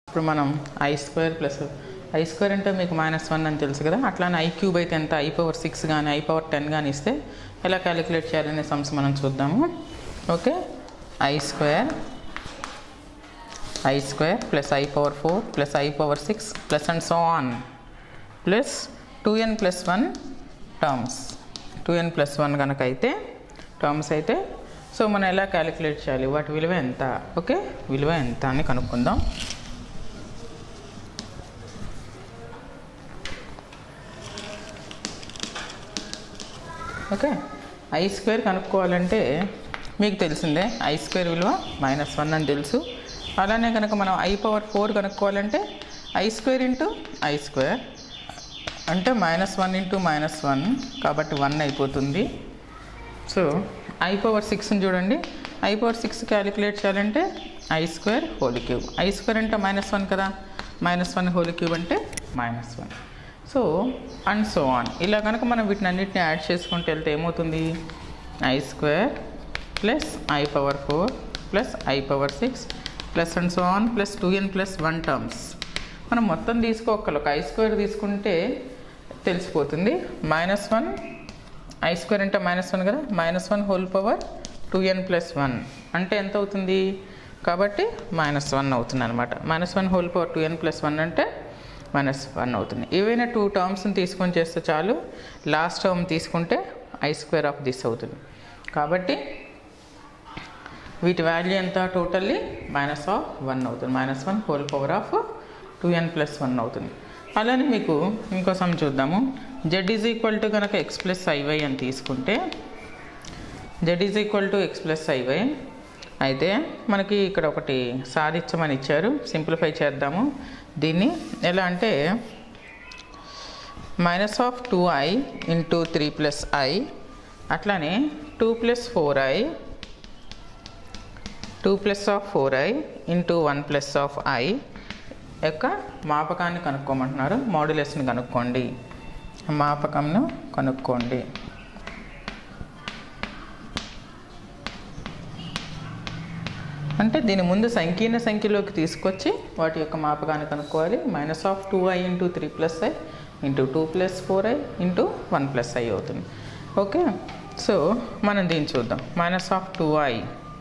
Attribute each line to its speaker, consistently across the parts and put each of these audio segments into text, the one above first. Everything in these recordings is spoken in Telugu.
Speaker 1: ఇప్పుడు మనం i square plus i square అంటే మీకు మైనస్ వన్ అని తెలుసు కదా అట్లానే ఐ క్యూబ్ అయితే ఎంత ఐ పవర్ సిక్స్ కానీ ఐ పవర్ టెన్ కానీ ఇస్తే ఎలా క్యాలిక్యులేట్ చేయాలనే సమ్స్ మనం చూద్దాము okay i square i square plus i power four plus i power six plus and so on plus two n plus one terms two n plus one కనుక అయితే టర్మ్స్ అయితే సో మనం ఎలా క్యాలిక్యులేట్ చేయాలి వాటి విలువ ఎంత ఓకే విలువ ఎంత అని కనుక్కుందాం ఓకే ఐ స్క్వేర్ కనుక్కోవాలంటే మీకు తెలిసిందే ఐ స్క్వేర్ విలువ మైనస్ వన్ అని తెలుసు అలానే కనుక మనం ఐ పవర్ ఫోర్ కనుక్కోవాలంటే i square into i square అంటే minus one into minus one కాబట్టి వన్ అయిపోతుంది సో ఐ పవర్ సిక్స్ని చూడండి ఐ పవర్ సిక్స్ క్యాలిక్యులేట్ చేయాలంటే i square whole cube i square అంటే మైనస్ వన్ కదా మైనస్ వన్ హోల్ క్యూబ్ అంటే minus one so and so on ఇలా కనుక మనం వీటిని అన్నిటిని యాడ్ చేసుకుంటూ వెళ్తే ఏమవుతుంది i square plus i power four plus i power six plus and so on plus two n plus one terms మనం మొత్తం తీసుకోగల ఒక ఐ స్క్వేర్ తీసుకుంటే తెలిసిపోతుంది మైనస్ వన్ ఐ స్క్వేర్ అంటే మైనస్ వన్ కదా minus one whole power two n plus one అంటే ఎంత అవుతుంది కాబట్టి మైనస్ వన్ అవుతుంది అనమాట minus one whole power two n plus one అంటే మైనస్ వన్ అవుతుంది ఏవైనా టూ టర్మ్స్ని తీసుకొని చేస్తే చాలు లాస్ట్ టర్మ్ తీసుకుంటే ఐ స్క్వేర్ ఆఫ్ దిస్ అవుతుంది కాబట్టి వీటి వాల్యూ ఎంత టోటల్లీ మైనస్ ఆఫ్ వన్ అవుతుంది minus one whole power of two n plus one అవుతుంది అలానే మీకు ఇంకో సమ్ చూద్దాము జెడ్ ఈజ్ ఈక్వల్ టు కనుక ఎక్స్ ప్లస్ ఐవై అని తీసుకుంటే z is equal to x plus i y అయితే మనకి ఇక్కడ ఒకటి సాధించమని ఇచ్చారు సింప్లిఫై చేద్దాము దీన్ని ఎలా అంటే minus of two i into three plus i అట్లానే two plus four i two plus of four i into one plus of i యొక్క మాపకాన్ని కనుక్కోమంటున్నారు మాడ్యులస్ని కనుక్కోండి మాపకంను కనుక్కోండి అంటే దీని ముందు సంకీర్ణ సంఖ్యలోకి తీసుకొచ్చి వాటి యొక్క మాపకాన్ని కనుక్కోవాలి minus of two i into three plus i into two plus four i into one plus i అవుతుంది ఓకే సో మనం దీన్ని చూద్దాం minus of two i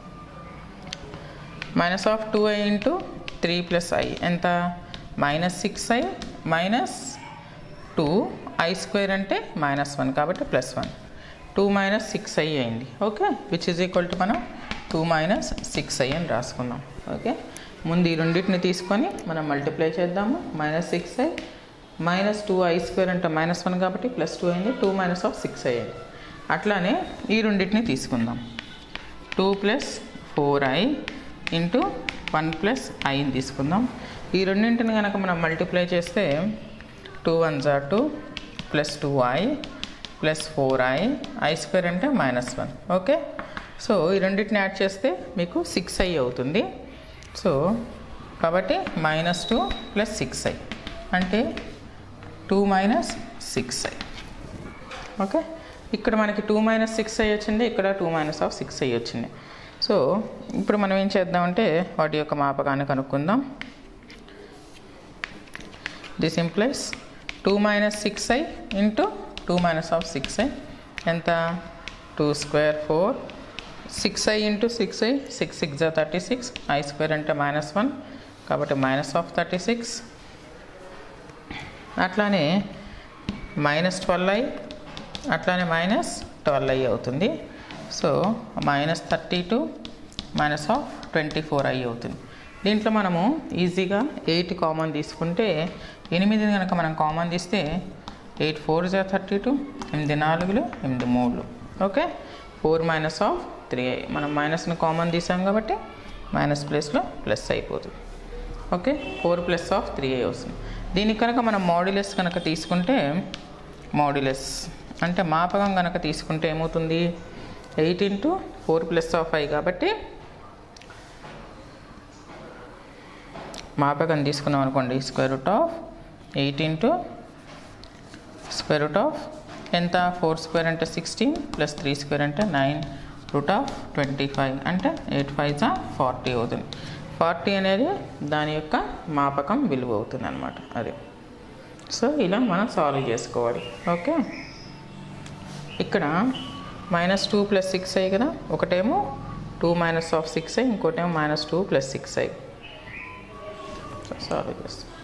Speaker 1: minus of two i into three plus i ఎంత minus six i minus two i square అంటే మైనస్ వన్ కాబట్టి plus one two minus six i అయింది okay which is equal to మనం టూ మైనస్ సిక్స్ ఐ అని రాసుకుందాం ఓకే ముందు ఈ రెండింటిని తీసుకొని మనం మల్టిప్లై చేద్దాము minus six i minus two i square అంటే మైనస్ వన్ కాబట్టి ప్లస్ టూ అయింది టూ మైనస్ ఆఫ్ సిక్స్ అయ్యింది అట్లానే ఈ రెండింటిని తీసుకుందాం two plus four i into one plus ఐని తీసుకుందాం ఈ రెండింటిని కనుక మనం మల్టిప్లై చేస్తే టూ వన్ జా two plus two i plus four i i square అంటే మైనస్ వన్ ఓకే సో ఈ రెండింటిని యాడ్ చేస్తే మీకు సిక్స్ ఐ అవుతుంది సో కాబట్టి minus two plus six i అంటే two minus six i okay ఇక్కడ మనకి టూ మైనస్ సిక్స్ ఐ వచ్చింది ఇక్కడ two minus of six i వచ్చింది సో ఇప్పుడు మనం ఏం చేద్దామంటే వాటి యొక్క మాపకాన్ని కనుక్కుందాం this implies two minus six i into two minus of six i ఎంత two square four six i into six i six six జా థర్టీ సిక్స్ ఐ స్క్వేర్ అంటే మైనస్ వన్ కాబట్టి మైనస్ ఆఫ్ థర్టీ సిక్స్ అట్లానే మైనస్ ట్వెల్వ్ ఐ అట్లానే మైనస్ ట్వెల్వ్ ఐ అవుతుంది so minus thirty two minus of twenty four i అవుతుంది దీంట్లో మనము ఈజీగా ఎయిట్ కామన్ తీసుకుంటే ఎనిమిదిని కనుక మనం కామన్ తీస్తే ఎయిట్ ఫోర్ జా థర్టీ టూ ఎనిమిది నాలుగులు ఎనిమిది మూడు okay four minus of three i మనం మైనస్ని కామన్ తీసాం కాబట్టి మైనస్ ప్లేస్లో ప్లస్ అయిపోతుంది okay four plus of three i వస్తుంది దీనికి కనుక మనం మాడ్యులస్ కనుక తీసుకుంటే మాడ్యులస్ అంటే మాపకం కనుక తీసుకుంటే ఏమవుతుంది eight into four plus of I కాబట్టి మాపకం తీసుకున్నాం అనుకోండి square root of eight into square root of ఎంత ఫోర్ స్క్వేర్ అంటే సిక్స్టీన్ ప్లస్ త్రీ స్క్వేర్ అంటే nine root of twenty five అంటే ఎయిట్ ఫైవ్ జా ఫార్టీ అవుతుంది ఫార్టీ అనేది దాని యొక్క మాపకం విలువ అవుతుంది అనమాట అది సో ఇలా మనం సాల్వ్ చేసుకోవాలి ఓకే ఇక్కడ మైనస్ టూ ప్లస్ సిక్స్ అయ్యి కదా ఒకటేమో టూ మైనస్ ఆఫ్ సిక్స్ అయ్యి ఇంకోటేమో మైనస్ టూ ప్లస్ సిక్స్ అయ్యి సాల్వ్ చేస్తాం